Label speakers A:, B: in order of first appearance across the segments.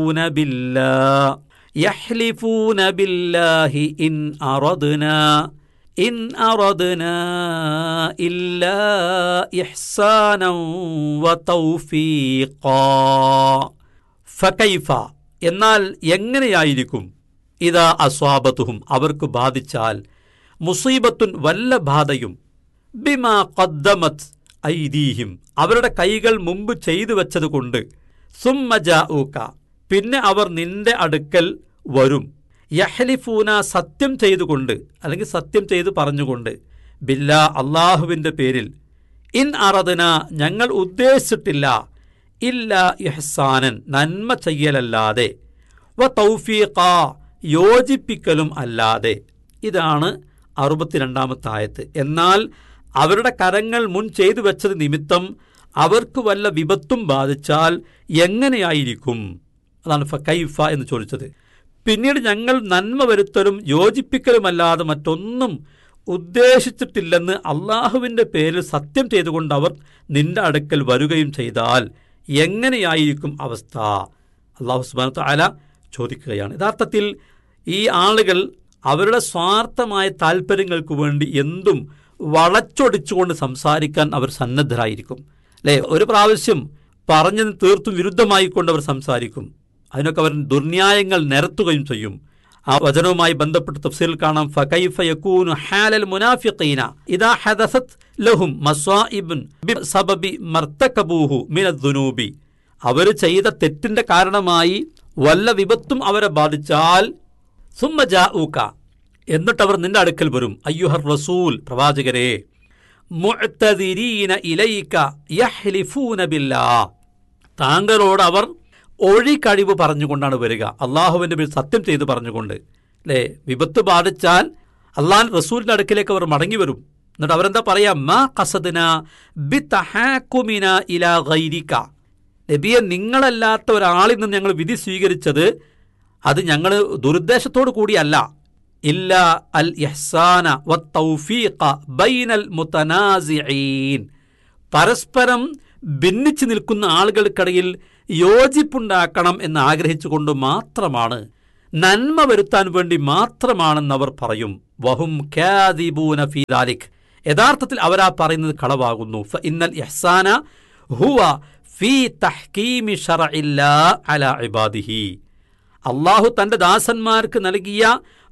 A: بالله يحلفون بالله إن أردنا إن أردنا إلا إحسانا وتوفيقا فكيف എന്നാൽ എങ്ങനെയായിരിക്കും ഇതാ അസ്വാബത്തുഹും അവർക്ക് ബാധിച്ചാൽ മുസീബത്തുൻ വല്ല ബാധയും ബിമാ ഖദ്ദമത് ഐദീഹിം അവരുടെ കൈകൾ മുമ്പ് ചെയ്തു വെച്ചതുകൊണ്ട് സുമ്മ ജാഊക പിന്നെ അവർ നിന്റെ അടുക്കൽ വരും യഹ്ലിഫൂന സത്യം ചെയ്തുകൊണ്ട് അല്ലെങ്കിൽ സത്യം ചെയ്തു പറഞ്ഞുകൊണ്ട് ബില്ല അള്ളാഹുവിൻ്റെ പേരിൽ ഇൻ അറദന ഞങ്ങൾ ഉദ്ദേശിച്ചിട്ടില്ല ഇല്ല ഇഹ്സാനൻ നന്മ ചെയ്യലല്ലാതെ വ തൗഫീഖ യോജിപ്പിക്കലും അല്ലാതെ ഇതാണ് അറുപത്തിരണ്ടാമത്തെ ആയത്ത് എന്നാൽ അവരുടെ കരങ്ങൾ മുൻ ചെയ്തു വെച്ചത് നിമിത്തം അവർക്ക് വല്ല വിപത്തും ബാധിച്ചാൽ എങ്ങനെയായിരിക്കും അതാണ് ഫ കൈഫ എന്ന് ചോദിച്ചത് പിന്നീട് ഞങ്ങൾ നന്മ വരുത്തലും യോജിപ്പിക്കലുമല്ലാതെ മറ്റൊന്നും ഉദ്ദേശിച്ചിട്ടില്ലെന്ന് അള്ളാഹുവിൻ്റെ പേരിൽ സത്യം ചെയ്തുകൊണ്ട് അവർ നിന്റെ അടുക്കൽ വരികയും ചെയ്താൽ എങ്ങനെയായിരിക്കും അവസ്ഥ അള്ളാഹു സുബാന താല ചോദിക്കുകയാണ് യഥാർത്ഥത്തിൽ ഈ ആളുകൾ അവരുടെ സ്വാർത്ഥമായ താല്പര്യങ്ങൾക്ക് വേണ്ടി എന്തും വളച്ചൊടിച്ചുകൊണ്ട് സംസാരിക്കാൻ അവർ സന്നദ്ധരായിരിക്കും അല്ലേ ഒരു പ്രാവശ്യം പറഞ്ഞതിന് തീർത്തും വിരുദ്ധമായിക്കൊണ്ട് അവർ സംസാരിക്കും അതിനൊക്കെ അവർ ദുർന്യായങ്ങൾ നിരത്തുകയും ചെയ്യും ആ വചനവുമായി ബന്ധപ്പെട്ട് തഫ്സീൽ കാണാം ഫകൈഫ യകൂനു ഹാലൽ മുനാഫിഖീന ഇദാ ഹദസത് ലഹും മസ്വാഇബുൻ ബിസബബി മർത്തകബൂഹു മിനദ്ദുനൂബി അവർ ചെയ്ത തെറ്റിന്റെ കാരണമായി വല്ല വിപത്തും അവരെ ബാധിച്ചാൽ സുമ്മ ജാഊക എന്നിട്ട് അവർ നിന്റെ അടുക്കൽ വരും അയ്യുഹർ റസൂൽ പ്രവാചകരെ മുഅ്തദിരീന ഇലൈക യഹ്ലിഫൂന ബില്ലാ താങ്കളോട് അവർ ഒഴിക്കഴിവ് പറഞ്ഞുകൊണ്ടാണ് വരിക അള്ളാഹുവിൻ്റെ പേരിൽ സത്യം ചെയ്ത് പറഞ്ഞുകൊണ്ട് അല്ലേ വിപത്ത് ബാധിച്ചാൽ അള്ളാൻ റസൂലിൻ്റെ അടുക്കിലേക്ക് അവർ മടങ്ങി വരും എന്നിട്ട് അവരെന്താ പറയാ മാ കസദിന ബി തഹാക്കുമിന ഇലാ ഗൈരിക നബിയെ നിങ്ങളല്ലാത്ത ഒരാളിൽ നിന്ന് ഞങ്ങൾ വിധി സ്വീകരിച്ചത് അത് ഞങ്ങൾ ദുരുദ്ദേശത്തോടു കൂടിയല്ല ഇല്ല അൽ ഇഹ്സാന വത്തൗഫീഖ ബൈനൽ മുതനാസിഈൻ പരസ്പരം ഭിന്നിച്ചു നിൽക്കുന്ന ആളുകൾക്കിടയിൽ യോജിപ്പുണ്ടാക്കണം എന്ന് ആഗ്രഹിച്ചുകൊണ്ട് മാത്രമാണ് നന്മ വരുത്താൻ വേണ്ടി മാത്രമാണെന്ന് അവർ പറയും വഹും ഖാദിബൂന ഫീ ദാലിക് യഥാർത്ഥത്തിൽ അവരാ പറയുന്നത് കളവാകുന്നു ഫ ഇന്നൽ ഇഹ്സാന ഹുവ ഫീ തഹ്കീമി ഷറഇല്ലാ അലാ ഇബാദിഹി അള്ളാഹു തന്റെ ദാസന്മാർക്ക് നൽകിയ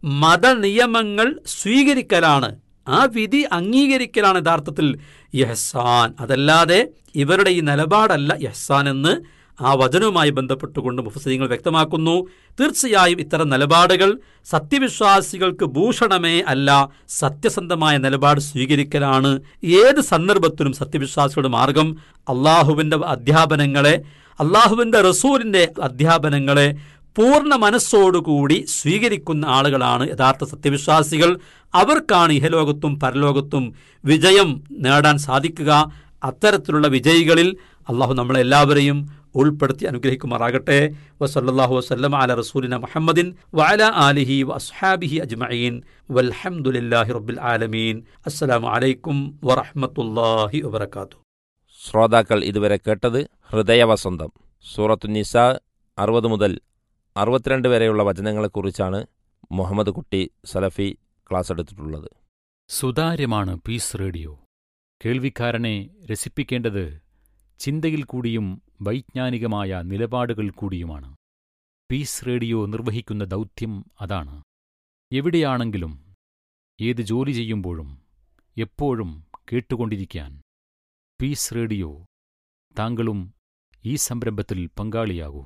A: മതനിയമങ്ങൾ സ്വീകരിക്കലാണ് ആ വിധി അംഗീകരിക്കലാണ് യഥാർത്ഥത്തിൽ യഹ്സാൻ അതല്ലാതെ ഇവരുടെ ഈ നിലപാടല്ല യഹ്സാൻ എന്ന് ആ വചനവുമായി ബന്ധപ്പെട്ടുകൊണ്ട് മുഫസീങ്ങൾ വ്യക്തമാക്കുന്നു തീർച്ചയായും ഇത്തരം നിലപാടുകൾ സത്യവിശ്വാസികൾക്ക് ഭൂഷണമേ അല്ല സത്യസന്ധമായ നിലപാട് സ്വീകരിക്കലാണ് ഏത് സന്ദർഭത്തിലും സത്യവിശ്വാസികളുടെ മാർഗം അള്ളാഹുവിൻ്റെ അധ്യാപനങ്ങളെ അള്ളാഹുവിൻ്റെ റസൂലിൻ്റെ അധ്യാപനങ്ങളെ പൂർണ്ണ മനസ്സോടുകൂടി സ്വീകരിക്കുന്ന ആളുകളാണ് യഥാർത്ഥ സത്യവിശ്വാസികൾ അവർക്കാണ് ഇഹലോകത്തും പരലോകത്തും വിജയം നേടാൻ സാധിക്കുക അത്തരത്തിലുള്ള വിജയികളിൽ അള്ളാഹു നമ്മളെല്ലാവരെയും ഉൾപ്പെടുത്തി അനുഗ്രഹിക്കുമാറാകട്ടെ വസല്ലാഹു വസ്ലം അല റസൂലിന മുഹമ്മദിൻ വഅല ആലിഹി വ അസ്ഹാബിഹി അജ്മഈൻ വൽഹംദുലില്ലാഹി റബ്ബിൽ ആലമീൻ അസ്സലാമു അലൈക്കും വറഹ്മത്തുള്ളാഹി വബറകാതുഹു
B: ശ്രോതാക്കൾ ഇതുവരെ കേട്ടത് ഹൃദയവസന്തം സൂറത്തു നിസ അറുപത് മുതൽ അറുപത്തിരണ്ട് വരെയുള്ള വചനങ്ങളെക്കുറിച്ചാണ് മുഹമ്മദ് കുട്ടി സലഫി ക്ലാസ് എടുത്തിട്ടുള്ളത്
C: സുതാര്യമാണ് പീസ് റേഡിയോ കേൾവിക്കാരനെ രസിപ്പിക്കേണ്ടത് ചിന്തയിൽ കൂടിയും വൈജ്ഞാനികമായ നിലപാടുകൾ കൂടിയുമാണ് പീസ് റേഡിയോ നിർവഹിക്കുന്ന ദൗത്യം അതാണ് എവിടെയാണെങ്കിലും ഏത് ജോലി ചെയ്യുമ്പോഴും എപ്പോഴും കേട്ടുകൊണ്ടിരിക്കാൻ പീസ് റേഡിയോ താങ്കളും ഈ സംരംഭത്തിൽ പങ്കാളിയാകൂ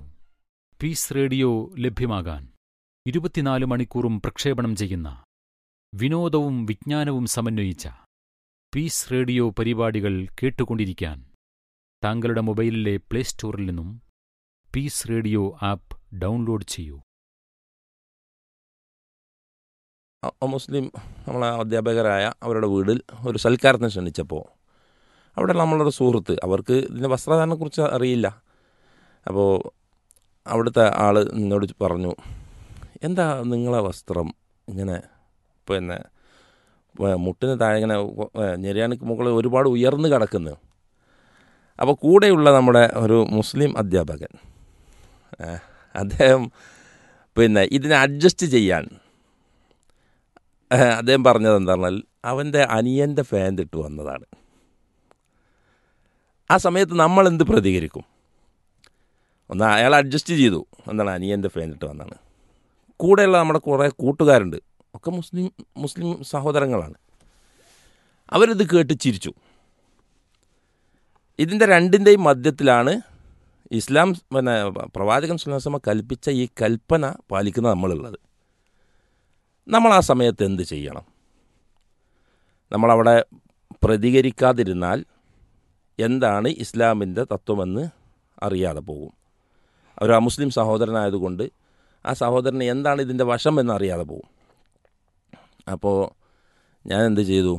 C: പീസ് റേഡിയോ ലഭ്യമാകാൻ ഇരുപത്തിനാല് മണിക്കൂറും പ്രക്ഷേപണം ചെയ്യുന്ന വിനോദവും വിജ്ഞാനവും സമന്വയിച്ച പീസ് റേഡിയോ പരിപാടികൾ കേട്ടുകൊണ്ടിരിക്കാൻ താങ്കളുടെ മൊബൈലിലെ പ്ലേ സ്റ്റോറിൽ നിന്നും പീസ് റേഡിയോ ആപ്പ് ഡൗൺലോഡ് ചെയ്യൂ
B: അ- മുസ്ലിം നമ്മളെ അധ്യാപകരായ അവരുടെ വീട്ടിൽ ഒരു സൽക്കാരത്തിന് ക്ഷണിച്ചപ്പോൾ അവിടെ നമ്മളൊരു സുഹൃത്ത് അവർക്ക് ഇതിൻ്റെ വസ്ത്രധാരണത്തെക്കുറിച്ച് അറിയില്ല അപ്പോൾ അവിടുത്തെ ആൾ എന്നോട് പറഞ്ഞു എന്താ നിങ്ങളെ വസ്ത്രം ഇങ്ങനെ പിന്നെ വ- മുട്ടിന് താഴെ ഇങ്ങനെ ഞെരിയാണിക്ക് മുകളിൽ ഒരുപാട് ഉയർന്നു കിടക്കുന്നു അപ്പോൾ കൂടെയുള്ള നമ്മുടെ ഒരു മുസ്ലിം അധ്യാപകൻ അദ്ദേഹം പിന്നെ ഇതിനെ അഡ്ജസ്റ്റ് ചെയ്യാൻ ഏഹ്, അദ്ദേഹം പറഞ്ഞത് എന്താ പറഞ്ഞാൽ അവൻ്റെ അനിയൻ്റെ ഫാൻ ഇട്ട് വന്നതാണ് ആ സമയത്ത് നമ്മൾ എന്ത് പ്രതികരിക്കും ഒന്ന് അയാൾ അഡ്ജസ്റ്റ് ചെയ്തു എന്താണ് അനിയൻ്റെ ഫാൻ ഇട്ട് വന്നതാണ് കൂടെയുള്ള നമ്മുടെ കുറേ കൂട്ടുകാരുണ്ട് ഒക്കെ മുസ്ലിം മുസ്ലിം സഹോദരങ്ങളാണ് അവരിത് കേട്ട് ചിരിച്ചു ഇതിൻ്റെ രണ്ടിൻ്റെയും മധ്യത്തിലാണ് ഇസ്ലാം പിന്നെ പ്രവാചകൻ സുല്ലാസമ കൽപ്പിച്ച ഈ കൽപ്പന പാലിക്കുന്ന നമ്മളുള്ളത് നമ്മൾ ആ സമയത്ത് എന്ത് ചെയ്യണം നമ്മളവിടെ പ്രതികരിക്കാതിരുന്നാൽ എന്താണ് ഇസ്ലാമിൻ്റെ തത്വമെന്ന് അറിയാതെ പോകും ഒരു അമുസ്ലിം സഹോദരനായതുകൊണ്ട് ആ സഹോദരന് എന്താണ് ഇതിൻ്റെ വശം എന്ന് അറിയാതെ പോകും അപ്പോൾ ഞാൻ എന്ത് ചെയ്തു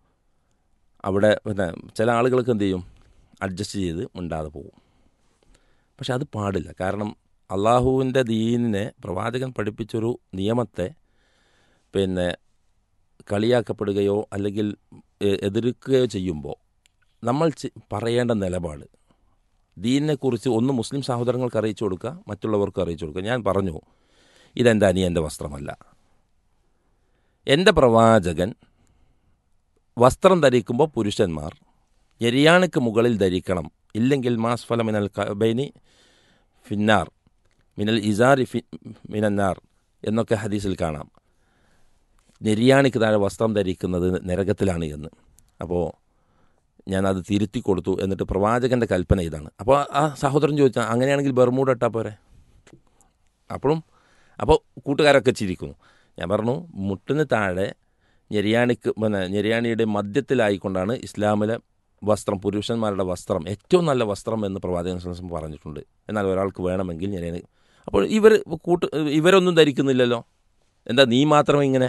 B: അവിടെ പിന്നെ ചില ആളുകൾക്ക് എന്ത് ചെയ്യും അഡ്ജസ്റ്റ് ചെയ്ത് മിണ്ടാതെ പോകും പക്ഷെ അത് പാടില്ല കാരണം അള്ളാഹുവിൻ്റെ ദീനിനെ പ്രവാചകൻ പഠിപ്പിച്ചൊരു നിയമത്തെ പിന്നെ കളിയാക്കപ്പെടുകയോ അല്ലെങ്കിൽ എ- എതിർക്കുകയോ ചെയ്യുമ്പോൾ നമ്മൾ ചെ- പറയേണ്ട നിലപാട് ദീനിനെക്കുറിച്ച് ഒന്ന് മുസ്ലിം സഹോദരങ്ങൾക്ക് അറിയിച്ചു കൊടുക്കുക മറ്റുള്ളവർക്ക് അറിയിച്ചു കൊടുക്കുക ഞാൻ പറഞ്ഞു ഇതെൻ്റെ അനിയൻ്റെ വസ്ത്രമല്ല എൻ്റെ പ്രവാചകൻ വസ്ത്രം ധരിക്കുമ്പോൾ പുരുഷന്മാർ എരിയാണിക്ക് മുകളിൽ ധരിക്കണം ഇല്ലെങ്കിൽ മാസ്ഫല മിനൽ കബൈനി ഫിന്നാർ മിനൽ ഇസാരി ഫി മിനന്നാർ എന്നൊക്കെ ഹദീസിൽ കാണാം നെരിയാണിക്ക് താഴെ വസ്ത്രം ധരിക്കുന്നത് നരകത്തിലാണ് എന്ന് അപ്പോൾ ഞാനത് തിരുത്തി കൊടുത്തു എന്നിട്ട് പ്രവാചകൻ്റെ കൽപ്പന ഇതാണ് അപ്പോൾ ആ സഹോദരൻ ചോദിച്ചാൽ അങ്ങനെയാണെങ്കിൽ ബർമൂഡ ഇട്ടാൽ പോരെ അപ്പോഴും അപ്പോൾ കൂട്ടുകാരൊക്കെ ചിരിക്കുന്നു ഞാൻ പറഞ്ഞു മുട്ടിന് താഴെ ഞെരിയാണിക്ക് പിന്നെ ഞെരിയാണിയുടെ മധ്യത്തിലായിക്കൊണ്ടാണ് ഇസ്ലാമിലെ വസ്ത്രം പുരുഷന്മാരുടെ വസ്ത്രം ഏറ്റവും നല്ല വസ്ത്രം എന്ന് പ്രവാചകൻ സ്വലം വസല്ലം പറഞ്ഞിട്ടുണ്ട് എന്നാൽ ഒരാൾക്ക് വേണമെങ്കിൽ ഞെരിയാണി അപ്പോൾ ഇവർ കൂട്ട് ഇവരൊന്നും ധരിക്കുന്നില്ലല്ലോ എന്താ നീ മാത്രം ഇങ്ങനെ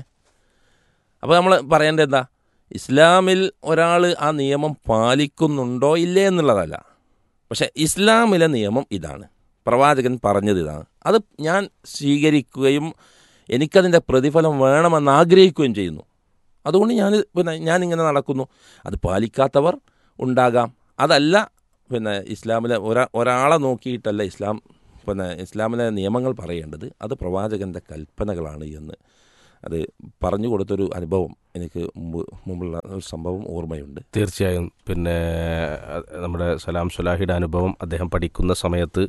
B: അപ്പോൾ നമ്മൾ പറയേണ്ടത് എന്താ ഇസ്ലാമിൽ ഒരാൾ ആ നിയമം പാലിക്കുന്നുണ്ടോ ഇല്ലേ എന്നുള്ളതല്ല പക്ഷേ ഇസ്ലാമിലെ നിയമം ഇതാണ് പ്രവാചകൻ പറഞ്ഞത് ഇതാണ് അത് ഞാൻ സ്വീകരിക്കുകയും എനിക്കതിൻ്റെ പ്രതിഫലം വേണമെന്ന് ആഗ്രഹിക്കുകയും ചെയ്യുന്നു അതുകൊണ്ട് ഞാൻ പിന്നെ ഞാനിങ്ങനെ നടക്കുന്നു അത് പാലിക്കാത്തവർ ഉണ്ടാകാം അതല്ല പിന്നെ ഇസ്ലാമിലെ ഒരാ ഒരാളെ നോക്കിയിട്ടല്ല ഇസ്ലാം പിന്നെ ഇസ്ലാമിലെ നിയമങ്ങൾ പറയേണ്ടത് അത് പ്രവാചകൻ്റെ കൽപ്പനകളാണ് എന്ന് അത് പറഞ്ഞു കൊടുത്തൊരു അനുഭവം എനിക്ക് മുമ്പ് മുമ്പുള്ള ഒരു സംഭവം ഓർമ്മയുണ്ട്
D: തീർച്ചയായും പിന്നെ അഹ് നമ്മുടെ സലാം സുലാഹിയുടെ അനുഭവം അദ്ദേഹം പഠിക്കുന്ന സമയത്ത്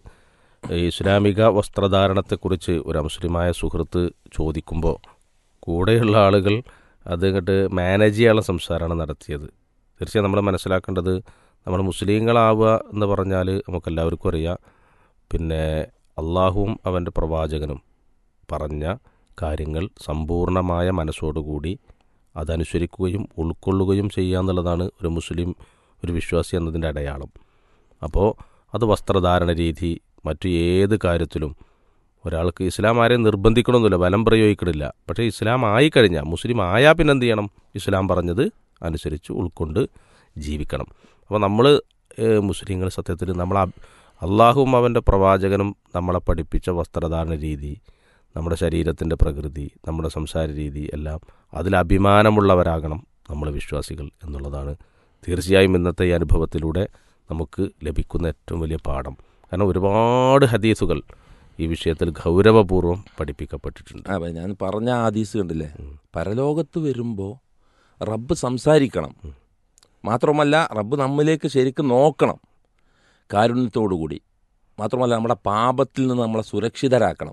D: ഈ ഇസ്ലാമിക വസ്ത്രധാരണത്തെക്കുറിച്ച് ഒരു മുസ്ലിമായ സുഹൃത്ത് ചോദിക്കുമ്പോൾ കൂടെയുള്ള ആളുകൾ അത് ഇങ്ങോട്ട് മാനേജ് ചെയ്യാനുള്ള സംസാരമാണ് നടത്തിയത് തീർച്ചയായും നമ്മൾ മനസ്സിലാക്കേണ്ടത് നമ്മൾ മുസ്ലിങ്ങളാവുക എന്ന് പറഞ്ഞാൽ നമുക്കെല്ലാവർക്കും അറിയാം പിന്നെ അള്ളാഹുവും അവൻ്റെ പ്രവാചകനും പറഞ്ഞ കാര്യങ്ങൾ സമ്പൂർണ്ണമായ മനസ്സോടുകൂടി അതനുസരിക്കുകയും ഉൾക്കൊള്ളുകയും ചെയ്യുക എന്നുള്ളതാണ് ഒരു മുസ്ലിം ഒരു വിശ്വാസി എന്നതിൻ്റെ അടയാളം അപ്പോൾ അത് വസ്ത്രധാരണ രീതി മറ്റു ഏത് കാര്യത്തിലും ഒരാൾക്ക് ഇസ്ലാം ആരെയും നിർബന്ധിക്കണമെന്നില്ല ബലം പ്രയോഗിക്കണില്ല പക്ഷേ ഇസ്ലാം ആയിക്കഴിഞ്ഞാൽ മുസ്ലിം ആയാൽ പിന്നെ എന്ത് ചെയ്യണം ഇസ്ലാം പറഞ്ഞത് അനുസരിച്ച് ഉൾക്കൊണ്ട് ജീവിക്കണം അപ്പോൾ നമ്മൾ മുസ്ലിങ്ങൾ സത്യത്തിൽ നമ്മൾ അള്ളാഹുവും അവൻ്റെ പ്രവാചകനും നമ്മളെ പഠിപ്പിച്ച വസ്ത്രധാരണ രീതി നമ്മുടെ ശരീരത്തിൻ്റെ പ്രകൃതി നമ്മുടെ സംസാര രീതി എല്ലാം അതിൽ അഭിമാനമുള്ളവരാകണം നമ്മൾ വിശ്വാസികൾ എന്നുള്ളതാണ് തീർച്ചയായും ഇന്നത്തെ ഈ അനുഭവത്തിലൂടെ നമുക്ക് ലഭിക്കുന്ന ഏറ്റവും വലിയ പാഠം കാരണം ഒരുപാട് ഹദീസുകൾ ഈ വിഷയത്തിൽ ഗൗരവപൂർവ്വം പഠിപ്പിക്കപ്പെട്ടിട്ടുണ്ട്
B: ആ അപ്പൊ ഞാൻ പറഞ്ഞ ആദീസ് കണ്ടില്ലേ പരലോകത്ത് വരുമ്പോൾ റബ്ബ് സംസാരിക്കണം മാത്രമല്ല റബ്ബ് നമ്മിലേക്ക് ശരിക്കും നോക്കണം കാരുണ്യത്തോടുകൂടി മാത്രമല്ല നമ്മുടെ പാപത്തിൽ നിന്ന് നമ്മളെ സുരക്ഷിതരാക്കണം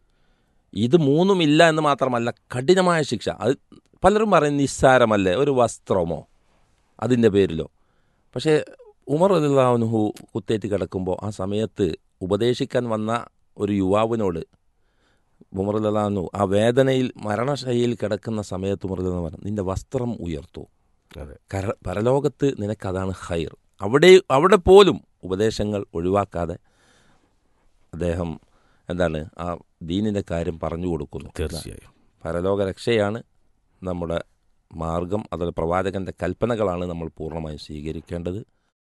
B: ഇത് മൂന്നുമില്ല എന്ന് മാത്രമല്ല കഠിനമായ ശിക്ഷ അത് പലരും പറയും നിസ്സാരമല്ലേ ഒരു വസ്ത്രമോ അതിൻ്റെ പേരിലോ പക്ഷേ ഉമർ അലിള്ളാഹുനുഹു കുത്തേറ്റ് കിടക്കുമ്പോൾ ആ സമയത്ത് ഉപദേശിക്കാൻ വന്ന ഒരു യുവാവിനോട് ഉമർ അലിള്ളാഹു ആ വേദനയിൽ മരണശൈലിയിൽ കിടക്കുന്ന സമയത്ത് ഉമർ അലിള്ളാഹു പറഞ്ഞു നിന്റെ വസ്ത്രം ഉയർത്തു
D: അതെ
B: കര പരലോകത്ത് നിനക്കതാണ് ഹൈർ അവിടെ അവിടെ പോലും ഉപദേശങ്ങൾ ഒഴിവാക്കാതെ അദ്ദേഹം എന്താണ് ആ ദീനിൻ്റെ കാര്യം പറഞ്ഞു കൊടുക്കുന്നു
D: തീർച്ചയായും
B: പരലോക രക്ഷയാണ് നമ്മുടെ മാർഗം അതുപോലെ പ്രവാചകന്റെ കൽപ്പനകളാണ് നമ്മൾ പൂർണ്ണമായും സ്വീകരിക്കേണ്ടത്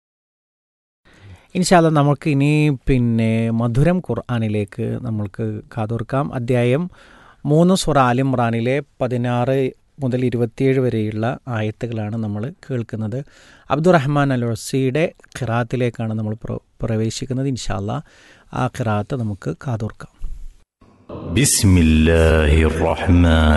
E: ഇൻഷാല്ല നമുക്ക് ഇനി പിന്നെ മധുരം ഖുർആാനിലേക്ക് നമ്മൾക്ക് കാതോർക്കാം അധ്യായം മൂന്ന് സുറ ആലിമ്രാനിലെ പതിനാറ് മുതൽ ഇരുപത്തിയേഴ് വരെയുള്ള ആയത്തുകളാണ് നമ്മൾ കേൾക്കുന്നത് അബ്ദുറഹ്മാൻ അൽ റസിയുടെ ഖിറാത്തിലേക്കാണ് നമ്മൾ പ്ര- പ്രവേശിക്കുന്നത് ഇൻഷാല്ല ആ ഖിറാത്ത് നമുക്ക് കാതോർക്കാം
F: بسم الله الرحمن